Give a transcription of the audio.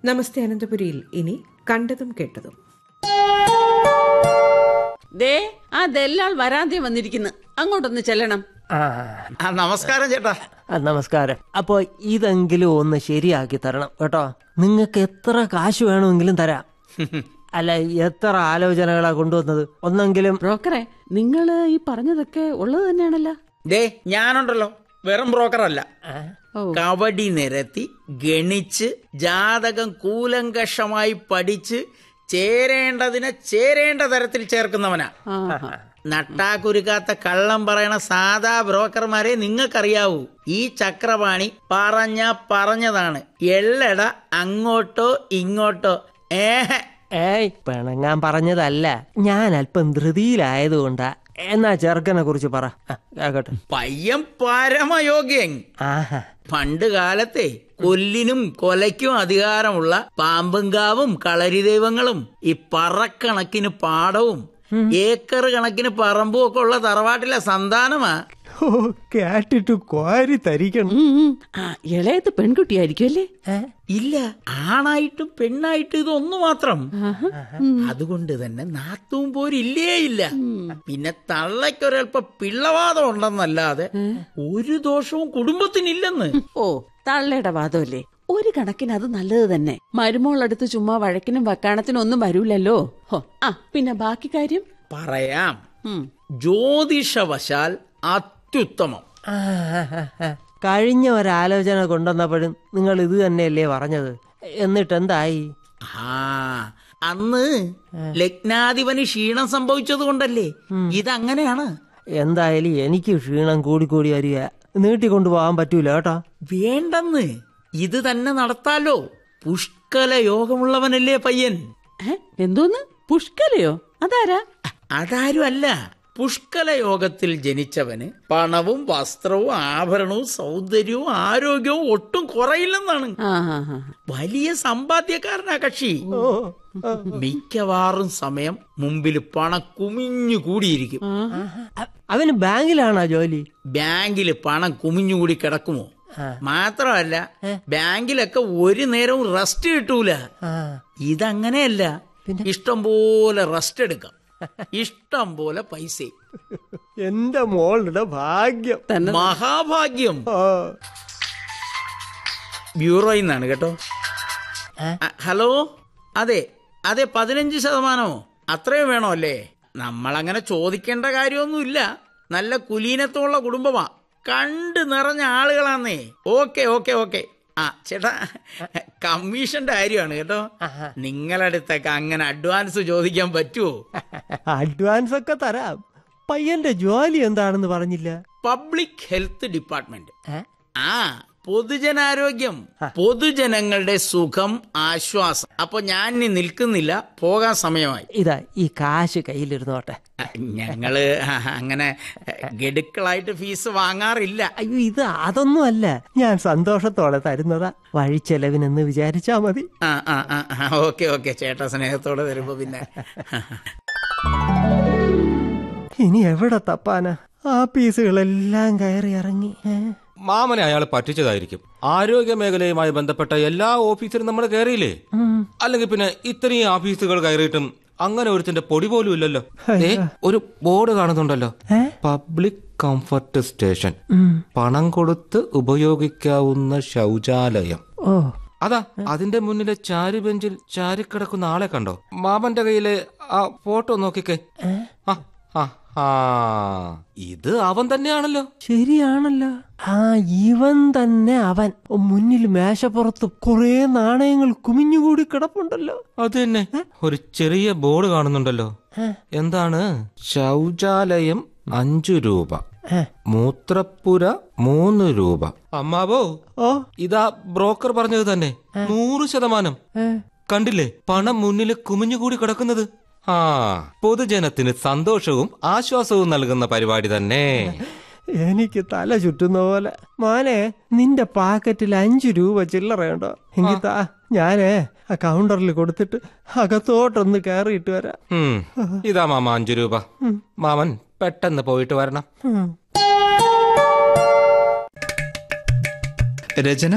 നമസ്തേ അനന്തപുരിയിൽ ഇനി കണ്ടതും കേട്ടതും ദേ ആ ദല്ലാൾ വരാതെ വന്നിരിക്കുന്നു അങ്ങോട്ടൊന്ന് ചെല്ലണം ആ ആ നമസ്കാരം ചേട്ടാ ആ, നമസ്കാരം അപ്പോ ഇതെങ്കിലും ഒന്ന് ശരിയാക്കി തരണം കേട്ടോ നിങ്ങൾക്ക് എത്ര കാശ് വേണമെങ്കിലും തരാം അല്ല എത്ര ആലോചനകളാ കൊണ്ടുവന്നത് ഒന്നെങ്കിലും ബ്രോക്കറെ നിങ്ങള് ഈ പറഞ്ഞതൊക്കെ ഉള്ളത് തന്നെയാണല്ലോ ദേ ഞാനുണ്ടല്ലോ വെറും ബ്രോക്കർ അല്ല ഓ കബഡി നിരത്തി ഗണിച്ച് ജാതകം കൂലങ്കഷമായി പഠിച്ച് ചേരേണ്ടതിനെ ചേരേണ്ട തരത്തിൽ ചേർക്കുന്നവനാ ആ നട്ടാക്കുരുക്കാത്ത കള്ളം പറയണ സാധാ ബ്രോക്കർമാരെ നിങ്ങൾക്കറിയാവൂ ഈ ചക്രപാണി പറഞ്ഞ പറഞ്ഞതാണ് എള്ളട അങ്ങോട്ടോ ഇങ്ങോട്ടോ ഏഹ് ഏയ് പിണങ്ങാൻ പറഞ്ഞതല്ല ഞാൻ അല്പം ധൃതിയിലായതുകൊണ്ടാ എന്നാ ചെറുക്കനെ കുറിച്ച് പറ ആ, കേക്കട്ടെ പയ്യൻ പരമയോഗ്യൻ ആഹാ പണ്ട് കാലത്തെ കൊല്ലിനും കൊലയ്ക്കും അധികാരമുള്ള പാമ്പുംകാവും കളരി ദൈവങ്ങളും ഈ പറക്കണക്കിന് പാടവും ഏക്കർ കണക്കിന് പറമ്പും ഒക്കെ ഉള്ള തറവാട്ടിലെ സന്താനമാ ഓ കേട്ടിട്ട് കോരി തരിക്കണം ഉം, ഉം. ആ ഇളയത് പെൺകുട്ടിയായിരിക്കും അല്ലേ ഇല്ല ആണായിട്ടും പെണ്ണായിട്ടും ഇതൊന്നു മാത്രം ആഹാ. ഉം. അതുകൊണ്ട് തന്നെ നാത്തും പോരില്ലേ ഇല്ല പിന്നെ തള്ളയ്ക്കൊരൽപ്പം പിള്ളവാദം ഉണ്ടെന്നല്ലാതെ ഒരു ദോഷവും കുടുംബത്തിനില്ലെന്ന് ഓ തള്ളയുടെ വാദമല്ലേ ഒരു കണക്കിന് അത് നല്ലത് തന്നെ മരുമോളടുത്ത് ചുമ്മാ വഴക്കിനും വക്കാണത്തിനും ഒന്നും വരൂലല്ലോ ഹോ ആ പിന്നെ ബാക്കി കാര്യം പറയാം ഉം. ജ്യോതിഷവശാൽ അത്യുത്തമം ആ, ആ, ആ, ആ. കഴിഞ്ഞ ഒരാലോചന കൊണ്ടുവന്നപ്പോഴും നിങ്ങൾ ഇത് തന്നെയല്ലേ പറഞ്ഞത് എന്നിട്ട് എന്തായി ആ അന്ന് ലഗ്നാധിപന് ക്ഷീണം സംഭവിച്ചത് കൊണ്ടല്ലേ ഇതങ്ങനെയാണ് എന്തായാലും എനിക്ക് ക്ഷീണം കൂടി കൂടി വരിക നീട്ടിക്കൊണ്ടു പോകാൻ പറ്റൂല കേട്ടോ വേണ്ടെന്ന് ഇത് തന്നെ നടത്താലോ പുഷ്കല യോഗമുള്ളവനല്ലേ പയ്യൻ ഏ? എന്തോന്ന് പുഷ്കലയോ അതാരാ അതാരും അല്ല പുഷ്കല യോഗത്തിൽ ജനിച്ചവന് പണവും വസ്ത്രവും ആഭരണവും സൗന്ദര്യവും ആരോഗ്യവും ഒട്ടും കുറയില്ലെന്നാണ് ആ ആ ആ വലിയ സമ്പാദ്യക്കാരനാ കക്ഷി മിക്കവാറും സമയം മുമ്പിൽ പണം കുമിഞ്ഞു കൂടിയിരിക്കും അ- അവന് ബാങ്കിലാണോ ജോലി ബാങ്കിൽ പണം കുമിഞ്ഞുകൂടി കിടക്കുമോ മാത്രമല്ല ബാങ്കിലൊക്കെ ഒരു നേരവും റെസ്റ്റ് കിട്ടൂല ആ ഇതങ്ങനെയല്ല ഇഷ്ടം പോലെ റെസ്റ്റ് എടുക്കാം ഇഷ്ടം പോലെ പൈസ എന്റെ മോളുടെ ഭാഗ്യം മഹാഭാഗ്യം ഓ ബ്യൂറോയിൽ നിന്നാണ് കേട്ടോ ഏ? ആ, ഹലോ അതെ അതെ പതിനഞ്ച് ശതമാനമോ അത്രയും വേണോ അല്ലേ നമ്മളങ്ങനെ ചോദിക്കേണ്ട കാര്യമൊന്നുമില്ല നല്ല കുലീനത്വമുള്ള കുടുംബമാ കണ്ട് നിറഞ്ഞ ആളുകളാന്നേ ഓക്കെ ഓക്കെ ഓക്കെ ആ ചേട്ടാ കമ്മീഷന്റെ കാര്യമാണ് കേട്ടോ നിങ്ങളടുത്തൊക്കെ അങ്ങനെ അഡ്വാൻസ് ചോദിക്കാൻ പറ്റുമോ അഡ്വാൻസ് ഒക്കെ തരാം പയ്യന്റെ ജോലി എന്താണെന്ന് പറഞ്ഞില്ല പബ്ലിക് ഹെൽത്ത് ഡിപ്പാർട്ട്മെന്റ് ഏ? ആ പൊതുജനാരോഗ്യം പൊതുജനങ്ങളുടെ സുഖം ആശ്വാസം അപ്പൊ ഞാൻ ഇനി നിൽക്കുന്നില്ല പോകാൻ സമയമായി ഇതാ ഈ കാശ് കയ്യിലിരുന്നോട്ടെ അ, ഞങ്ങള് അങ്ങനെ ഗഡുക്കളായിട്ട് ഫീസ് വാങ്ങാറില്ല അയ്യോ ഇത് അതൊന്നും അല്ല ഞാൻ സന്തോഷത്തോടെ തരുന്നതാ വഴിച്ചെലവിനെന്ന് വിചാരിച്ചാ മതി ആ ആ ആ ഓക്കെ ഓക്കെ ചേട്ടാ സ്നേഹത്തോടെ തരുമ്പോ പിന്നെ ഇനി എവിടെ തപ്പാനാ ആ പീസുകളെല്ലാം കയറി ഇറങ്ങി ഏ? മാമനെ അയാൾ പറ്റിച്ചതായിരിക്കും ആരോഗ്യ മേഖലയുമായി ബന്ധപ്പെട്ട എല്ലാ ഓഫീസിലും നമ്മൾ കയറിയില്ലേ അല്ലെങ്കിൽ പിന്നെ ഇത്രയും ഓഫീസുകൾ കയറിയിട്ടും അങ്ങനെ ഒരുത്തിന്റെ പൊടി പോലും ഇല്ലല്ലോ ദേ, ഒരു ബോർഡ് കാണുന്നുണ്ടല്ലോ പബ്ലിക് കംഫർട്ട് സ്റ്റേഷൻ പണം കൊടുത്ത് ഉപയോഗിക്കാവുന്ന ശൗചാലയം ഓ അതാ അതിന്റെ മുന്നിലെ ചാരി ബെഞ്ചിൽ ചാരിക്കിടക്കുന്ന ആളെ കണ്ടോ മാമന്റെ കയ്യിലെ ആ ഫോട്ടോ നോക്കിക്കേ ആ ആ ആ ഇത് അവൻ തന്നെയാണല്ലോ ശരിയാണല്ലോ ആ ഇവൻ തന്നെ അവൻ മുന്നിൽ മേശപ്പുറത്ത് കുറെ നാണയങ്ങൾ കുമിഞ്ഞുകൂടി കിടപ്പുണ്ടല്ലോ അത് തന്നെ ഒരു ചെറിയ ബോർഡ് കാണുന്നുണ്ടല്ലോ എന്താണ് ശൗചാലയം അഞ്ചു രൂപ മൂത്രപ്പുര മൂന്ന് രൂപ അമ്മാവോ ഓ ഇതാ ബ്രോക്കർ പറഞ്ഞത് തന്നെ നൂറ് ശതമാനം കണ്ടില്ലേ പണം മുന്നിൽ കുമിഞ്ഞുകൂടി കിടക്കുന്നത് ആ പൊതുജനത്തിന് സന്തോഷവും ആശ്വാസവും നൽകുന്ന പരിപാടി തന്നെ എനിക്ക് തല ചുറ്റുന്ന പോലെ മോനെ നിന്റെ പാക്കറ്റിൽ അഞ്ചു രൂപ ചില്ലറയുണ്ടോ എങ്കിൽ താ ഞാനേ ആ കൗണ്ടറിൽ കൊടുത്തിട്ട് അകത്തോട്ടൊന്ന് കയറിയിട്ട് വരാം ഉം. ഇതാ മാമ അഞ്ചു രൂപ മാമൻ പെട്ടെന്ന് പോയിട്ട് വരണം ഉം. രചന